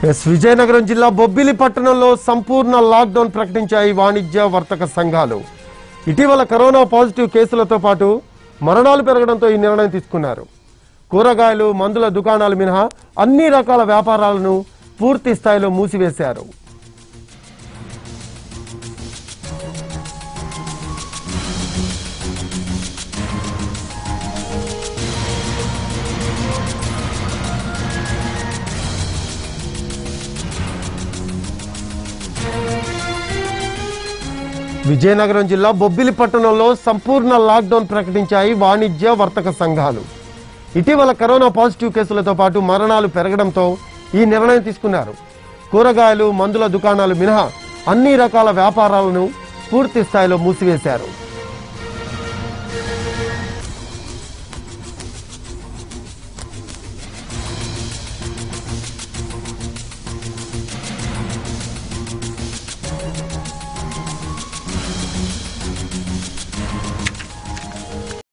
yes Vizianagaram జిల్లా బొబ్బిలి పట్టణంలో సంపూర్ణ లాక్డౌన్ ప్రకటించాయి వాణిజ్య వర్తక సంఘాలు ఇటీవల కరోనా పాజిటివ్ కేసులతో పాటు మరణాలు పెరగడంతో ఈ నిర్ణయం తీసుకున్నారు కూరగాయలు మందుల దుకాణాలు మినహా అన్ని రకాల వ్యాపారాలను పూర్తి స్థాయిలో మూసివేశారు విజయనగరం జిల్లా బొబ్బిలి పట్టణంలో సంపూర్ణ లాక్డౌన్ ప్రకటించాయి వాణిజ్య వర్తక సంఘాలు ఇటీవల కరోనా పాజిటివ్ కేసులతో పాటు మరణాలు పెరగడంతో ఈ నిర్ణయం తీసుకున్నారు కూరగాయలు మందుల దుకాణాలు మినహా అన్ని రకాల వ్యాపారాలను పూర్తి స్థాయిలో మూసివేశారు